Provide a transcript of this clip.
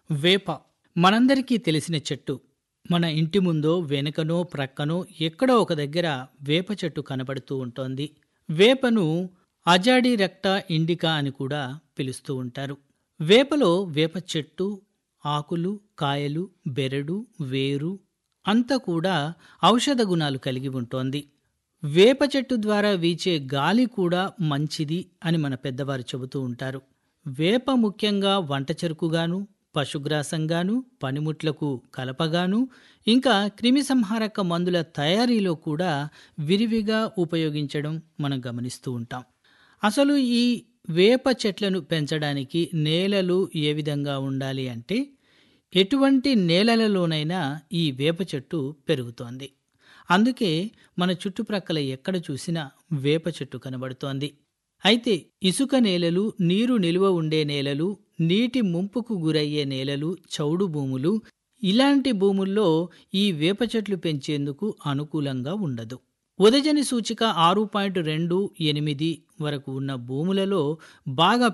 వేప మనందరికీ తెలిసిన చెట్టు మన ఇంటి ముందో వెనుకనో ప్రక్కనో ఎక్కడో ఒక దగ్గర వేప చెట్టు కనబడుతూ ఉంటోంది వేపను అజాడి రెక్టా ఇండికా అని కూడా పిలుస్తూ ఉంటారు వేపలో వేప చెట్టు ఆకులు కాయలు బెరడు వేరు అంతా కూడా ఔషధ గుణాలు కలిగి ఉంటోంది వేప చెట్టు ద్వారా వీచే గాలి కూడా మంచిది అని మన పెద్దవారు చెబుతూ ఉంటారు వేప ముఖ్యంగా వంట చెరుకుగాను పశుగ్రాసంగాను పనిముట్లకు కలపగాను ఇంకా క్రిమిసంహారక మందుల తయారీలో కూడా విరివిగా ఉపయోగించడం మనం గమనిస్తూ ఉంటాం అసలు ఈ వేప చెట్లను పెంచడానికి నేలలు ఏ విధంగా ఉండాలి అంటే ఎటువంటి నేలలలోనైనా ఈ వేప చెట్టు పెరుగుతోంది అందుకే మన చుట్టుప్రక్కల ఎక్కడ చూసినా వేప చెట్టు కనబడుతోంది అయితే ఇసుక నేలలు నీరు నిలువ ఉండే నేలలు నీటి ముంపుకు గురయ్యే నేలలు చౌడు భూములు ఇలాంటి భూముల్లో ఈ వేప చెట్లు పెంచేందుకు అనుకూలంగా ఉండదు ఉదజని సూచిక ఆరు పాయింట్ రెండు ఎనిమిది వరకు ఉన్న భూములలో బాగా